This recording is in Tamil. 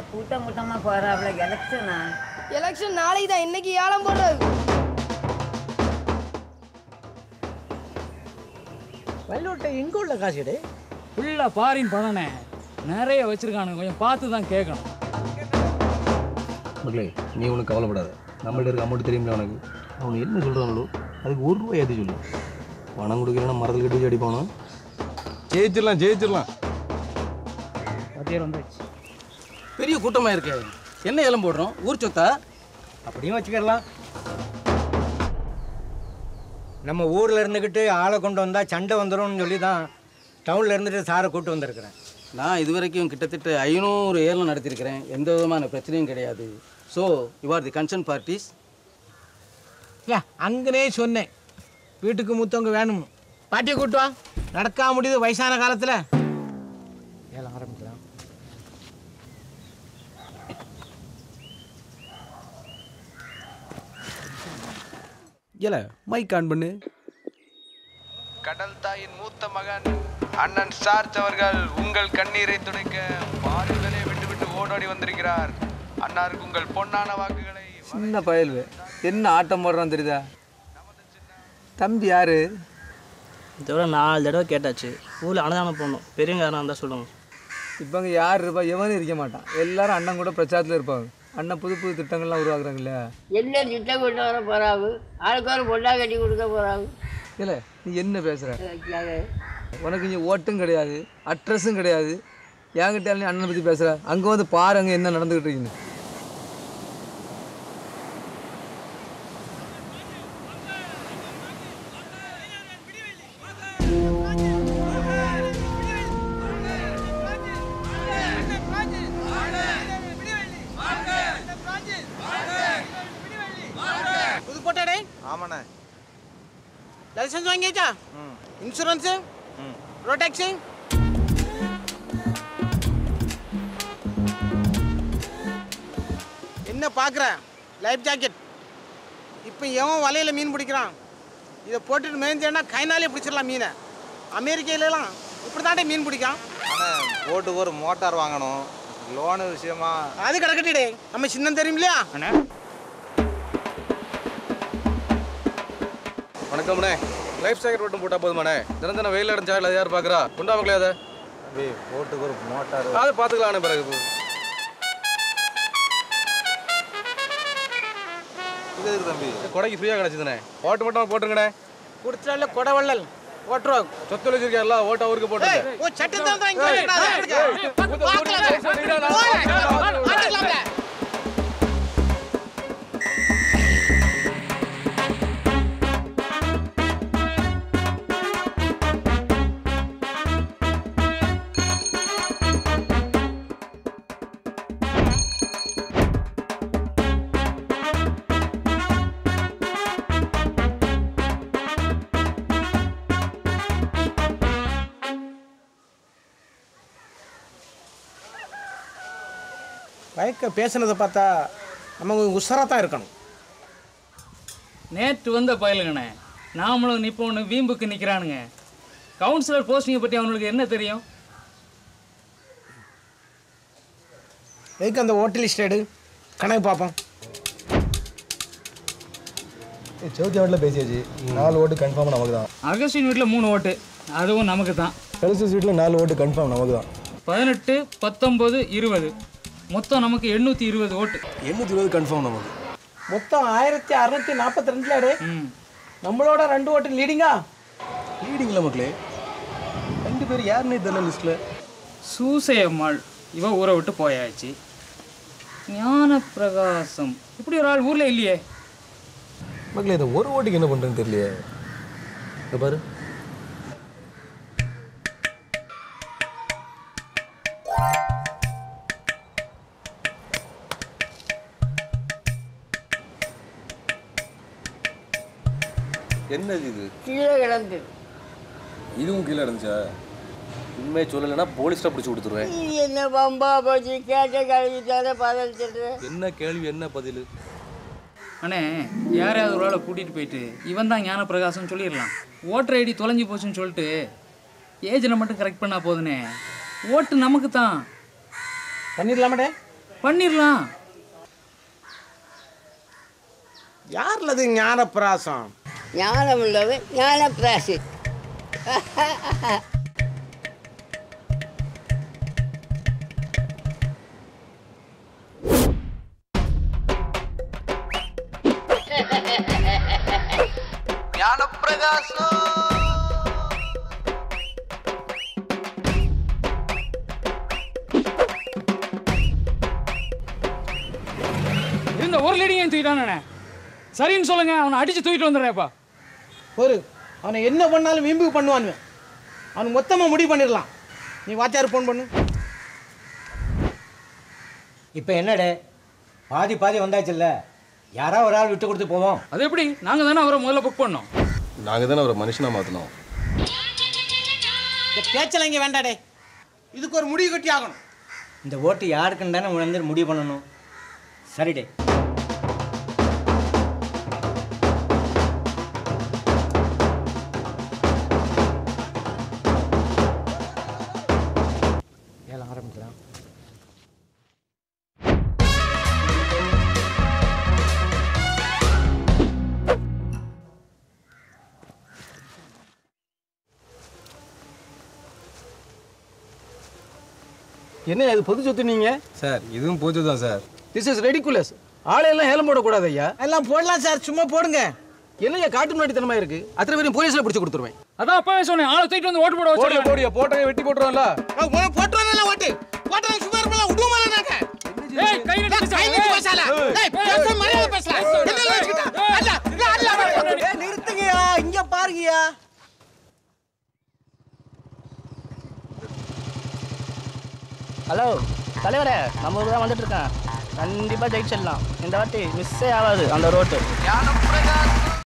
கூட்டம் கூட்டமாக போகிறாப்புல எலெக்ஷனா எலெக்ஷன் நாளைக்கு தான் இன்னைக்கு ஏலம் போடுறது வயலோட்டை எங்கே உள்ள காசுடே ஃபுல்லாக பாரின் பணனே நிறைய வச்சிருக்கானுங்க கொஞ்சம் பார்த்து தான் கேட்கணும் மக்களே நீ ஒன்றும் கவலைப்படாத நம்மள்ட்ட இருக்க அமௌண்ட் தெரியுமில்ல உனக்கு அவனு என்ன சொல்கிறாங்களோ அதுக்கு ஒரு ரூபாய் ஏற்றி சொல்லு பணம் கொடுக்கலன்னா மரத்தில் கட்டி வச்சு அடிப்பானோ ஜெயிச்சிடலாம் ஜெயிச்சிடலாம் பத்தியர் வந்தாச்சு பெரிய கூட்டமாக இருக்கு என்ன ஏலம் போடுறோம் ஊர் சொத்தா அப்படியும் வச்சுக்கிடலாம் நம்ம ஊரில் இருந்துக்கிட்டு ஆளை கொண்டு வந்தால் சண்டை வந்துடும்னு சொல்லி தான் டவுனில் இருந்துட்டு சாரை கூட்டு வந்திருக்கிறேன் நான் இது வரைக்கும் கிட்டத்தட்ட ஐநூறு ஏலம் நடத்தியிருக்கிறேன் எந்த விதமான பிரச்சனையும் கிடையாது so you are the concern parties யா அங்கனே சொன்னேன் வீட்டுக்கு மூத்தவங்க வேணும் பாட்டியை கூட்டு வா நடக்க முடியுது வயசான காலத்தில் ஏலம் ஆரம்பிக்கலாம் ஏல மைக் ஆன் பண்ணு கடல் தாயின் மூத்த மகன் அண்ணன் சார்ஜ் அவர்கள் உங்கள் கண்ணீரை துடைக்க பாரிதனை விட்டு விட்டு ஓடோடி வந்திருக்கிறார் அன்னாருக்கு உங்கள் பொன்னான வாக்குகளை சின்ன பயல்வு என்ன ஆட்டம் போடுறான் தெரியுதா தம்பி யாரு இதோட நாலு தடவை கேட்டாச்சு ஊரில் அன்னதானம் போடணும் பெரியவங்க யாரும் இருந்தால் சொல்லுங்க இப்போ அங்கே யார் இருப்பா எவனும் இருக்க மாட்டான் எல்லாரும் அண்ணன் கூட பிரச்சாரத்தில் இருப்பாங்க அண்ணன் புது புது திட்டங்கள்லாம் உருவாக்குறாங்க இல்லையா என்ன திட்டம் கொண்டு வர போகிறாவு ஆளுக்கு ஒரு பொண்ணா கட்டி கொடுக்க போகிறாவு இல்லை நீ என்ன பேசுகிற உனக்கு இங்கே ஓட்டும் கிடையாது அட்ரஸும் கிடையாது என்கிட்ட நீ அண்ணனை பற்றி பேசுகிற அங்கே வந்து பாரு அங்கே என்ன நடந்துக்கிட்டு இருக்குன்னு புது போட்டாடே ஆமாண்ணே லைசன்ஸ் வாங்கியாச்சா இன்சூரன்ஸு ரோட் டேக்ஸி என்ன பார்க்குற லைஃப் ஜாக்கெட் இப்போ எவன் வலையில் மீன் பிடிக்கிறான் இதை போட்டுட்டு மேய்ஞ்சேன்னா கைனாலே பிடிச்சிடலாம் மீனை அமெரிக்கையிலலாம் இப்படி தாண்டே மீன் பிடிக்கான் அண்ணே போட்டுக்கு ஒரு மோட்டார் வாங்கணும் லோனு விஷயமா அது கிடக்கட்டிடே நம்ம சின்னம் தெரியும் இல்லையா வணக்கம்ண்ணே லைஃப் ஜாக்கெட் மட்டும் போட்டால் போதுமாண்ணே தினம் தினம் வெயில் அடைஞ்சா இல்லை யார் பார்க்குறா கொண்டா மக்களே அதை தம்பி போட்டுக்கு ஒரு மோட்டார் அதை பார்த்துக்கலாண்ணே பிறகு இது எதுக்கு தம்பி கொடைக்கு ஃப்ரீயாக கிடச்சிதுண்ணே ஓட்டு மட்டும் போட்டுருங்கண்ணே கொடுத்துட்டால கொடை வள்ளல் ஓட்டுருவோம் சொத்து வச்சிருக்காருல ஓட்டு அவருக்கு போட்டுருங்க ஓ சட்டை தான் தான் இங்க வைக்கக்கூடாது. பார்க்கலாமே. போறேன். பார்த்துக்கலாமே. வயக்க பேசுனதை பார்த்தா நம்ம உஷாராக தான் இருக்கணும் நேற்று வந்த பயலுங்கண்ணே நாமளும் நிப்போன்னு வீம்புக்கு நிற்கிறானுங்க கவுன்சிலர் போஸ்டிங்கை பற்றி அவனுக்கு என்ன தெரியும் எதுக்கு அந்த ஓட்டு லிஸ்ட் எடு கணக்கு பார்ப்போம் சவுத்தி வாட்டில் பேசியாச்சு நாலு ஓட்டு கன்ஃபார்ம் நமக்கு தான் அகஸ்டின் வீட்டில் மூணு ஓட்டு அதுவும் நமக்கு தான் கலசஸ் வீட்டில் நாலு ஓட்டு கன்ஃபார்ம் நமக்கு தான் பதினெட்டு பத்தொம்பது இருபது மொத்தம் நமக்கு எண்ணூற்றி இருபது ஓட்டு எண்ணூற்றி இருபது கன்ஃபார்ம் நமக்கு மொத்தம் ஆயிரத்தி அறுநூத்தி நாற்பத்தி ரெண்டுல எடு ம் நம்மளோட ரெண்டு ஓட்டு லீடிங்கா லீடிங்கில் மக்களே ரெண்டு பேர் யாருன்னே தெரியல லிஸ்ட்டில் சூசை அம்மாள் இவ ஊரை விட்டு போயாச்சு ஞான பிரகாசம் இப்படி ஒரு ஆள் ஊரில் இல்லையே மக்களே இந்த ஒரு ஓட்டுக்கு என்ன பண்ணுறேன்னு தெரியலையே இந்த பாரு என்னது இது கீழே கிடந்து இதுவும் கீழே இருந்துச்சா உண்மையை சொல்லலைன்னா போலீஸ்ல பிடிச்சி கொடுத்துருவேன் இது என்ன பம்பா போச்சு கேட்ட கழுவிட்டாலே பதில் என்ன கேள்வி என்ன பதில் அண்ணே யாரையாவது ஒரு ஆளை கூட்டிகிட்டு போயிட்டு இவன் தான் ஞான பிரகாசம்னு சொல்லிடலாம் ஓட்டர் ஐடி தொலைஞ்சு போச்சுன்னு சொல்லிட்டு ஏஜில் மட்டும் கரெக்ட் பண்ணால் போதுனே ஓட்டு நமக்கு தான் பண்ணிடலாமடே பண்ணிடலாம் யாரில் அது ஞானப்பிராசம் ஞானம் உள்ளவன் ஞான பிராசி ஞானப்பிரகாசம் இருந்த ஒரு லேடியும் தூக்கிட்டானே சரின்னு சொல்லுங்க அவனை அடிச்சு தூக்கிட்டு வந்துடுறேன்ப்பா ஒரு அவனை என்ன பண்ணாலும் வீம்புக்கு பண்ணுவான் அவனுக்கு மொத்தமாக முடிவு பண்ணிடலாம் நீ வாத்தியார் ஃபோன் பண்ணு இப்போ என்னடே பாதி பாதி வந்தாச்சுல்ல யாரோ ஒரு ஆள் விட்டு கொடுத்து போவோம் அது எப்படி நாங்க தானே அவரை முதல்ல புக் பண்ணோம் நாங்கள் தானே அவரை மனுஷனாக மாற்றினோம் இந்த பேச்செல்லாம் இங்கே வேண்டாடே இதுக்கு ஒரு முடிவு கட்டி ஆகணும் இந்த ஓட்டு யாருக்குன்னு தானே உணர்ந்து முடிவு பண்ணணும் சரிடே ஏலம் ஆரம்பிக்கலாம் என்ன இது பொது சொத்து நீங்க சார் இதுவும் பூஜை தான் சார் திஸ் இஸ் ரெடிகுலஸ் ஆளையெல்லாம் ஏலம் போடக்கூடாது ஐயா எல்லாம் போடலாம் சார் சும்மா போடுங்க என்னையா காட்டு முன்னாடித்தனமா இருக்கு அத்தனை பேரும் போலீஸ்ல பிடிச்சு கொடுத்துருவேன் அதான் அப்பவே சொன்னேன் ஆளை தூக்கிட்டு வந்து ஓட்டு போட போடியா வச்சு போடியா போட்டே வெட்டி போட்டுருவோம்ல போட்டுருவாங்க ஓட்டு போட்டுறாங்க சும்மா இருப்பலாம் விடுவோமா நாங்க ஏய் கை நீட்டி கை நீட்டி பேசாத. ஏய், பேச மரியாதை பேசலாம். என்ன வச்சுக்கிட்டா? அல்ல, இல்ல, அல்ல, அல்ல. நிறுத்துங்கய்யா இங்க பாருங்கய்யா ஹலோ தலைவரே நம்ம ஊர் தான் வந்துட்டு இருக்கேன் கண்டிப்பாக ஜெயிச்சிடலாம் இந்த வாட்டி மிஸ்ஸே ஆகாது அந்த ரோட்டு ஞானப்பிரகாசம்